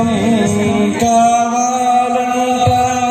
జీవితం కావాలంట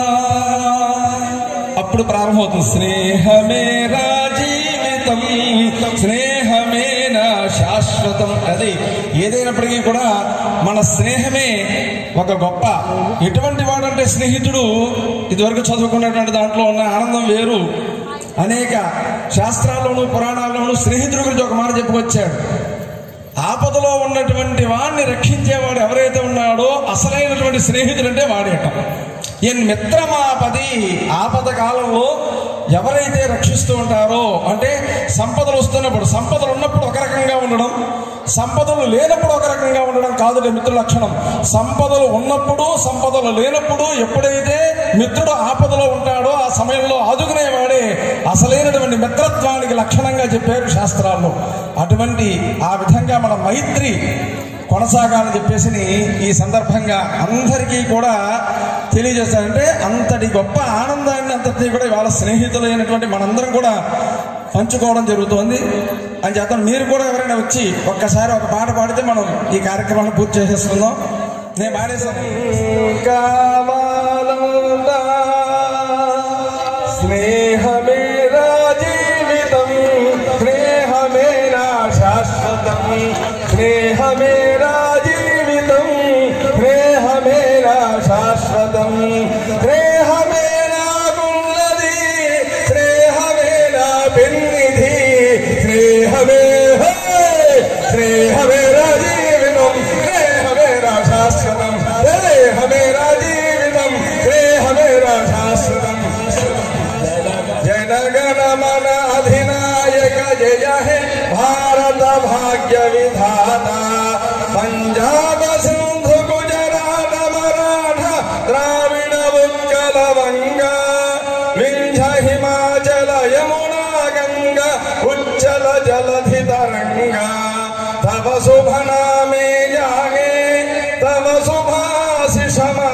అప్పుడు ప్రారంభమవుతుంది స్నేహమేరా జీవితం స్నేహమేనా శాశ్వతం అది ఏదైనప్పటికీ కూడా మన స్నేహమే ఒక గొప్ప ఎటువంటి వాడంటే స్నేహితుడు ఇదివరకు చదువుకున్నటువంటి దాంట్లో ఉన్న ఆనందం వేరు అనేక శాస్త్రాల్లోనూ పురాణాల్లోనూ స్నేహితుడి గురించి ఒక మాట చెప్పుకొచ్చాడు ఆపదలో ఉన్నటువంటి వాడిని రక్షించేవాడు ఎవరైతే ఉన్నాడో అసలైనటువంటి స్నేహితుడు అంటే వాడేట ఎన్ మిత్రమాపది ఆపద కాలంలో ఎవరైతే రక్షిస్తూ ఉంటారో అంటే సంపదలు వస్తున్నప్పుడు సంపదలు ఉన్నప్పుడు ఒక రకంగా ఉండడం సంపదలు లేనప్పుడు ఒక రకంగా ఉండడం కాదు మిత్రుల లక్షణం సంపదలు ఉన్నప్పుడు సంపదలు లేనప్పుడు ఎప్పుడైతే మిత్రుడు ఆపదలో ఉంటాడో ఆ సమయంలో ఆదుకునేవాడే అసలైనటువంటి మిత్రత్వానికి లక్షణంగా చెప్పారు శాస్త్రాల్లో అటువంటి ఆ విధంగా మన మైత్రి కొనసాగాలని చెప్పేసి ఈ సందర్భంగా అందరికీ కూడా తెలియజేస్తానంటే అంతటి గొప్ప ఆనందాన్ని అంతటి కూడా ఇవాళ స్నేహితులైనటువంటి మనందరం కూడా పంచుకోవడం జరుగుతోంది అని చేస్తాను మీరు కూడా ఎవరైనా వచ్చి ఒక్కసారి ఒక పాట పాడితే మనం ఈ కార్యక్రమాన్ని పూర్తి చేసేసుకుందాం నేను పాడేసాను కావాలంటా స్నేహమేరా జీవితం స్నేహమేరా శాశ్వతం స్నేహమేరా జీవితం స్నేహమేరా శాశ్వతం స్నేహమేరా గుల్లది స్నేహమేరా పెన్నిధి స్నేహమే హే! స్నేహమేరా జీవితం స్నేహమేరా శాశ్వతం స్నేహమేరా జీవితం స్నేహమేరా శాశ్వతం జనగణ మన అధినాయక జయ హే భారత భాగ్య విధాత పంజాబ సింధు గుజరాట మరాఠ ద్రావిడ ఉత్కల వంగ వింధ్య హిమాచల యమునా గంగ ఉజ్జల జలధి తరంగ తవ శుభ నామే జాగే తవ శుభాశిషమ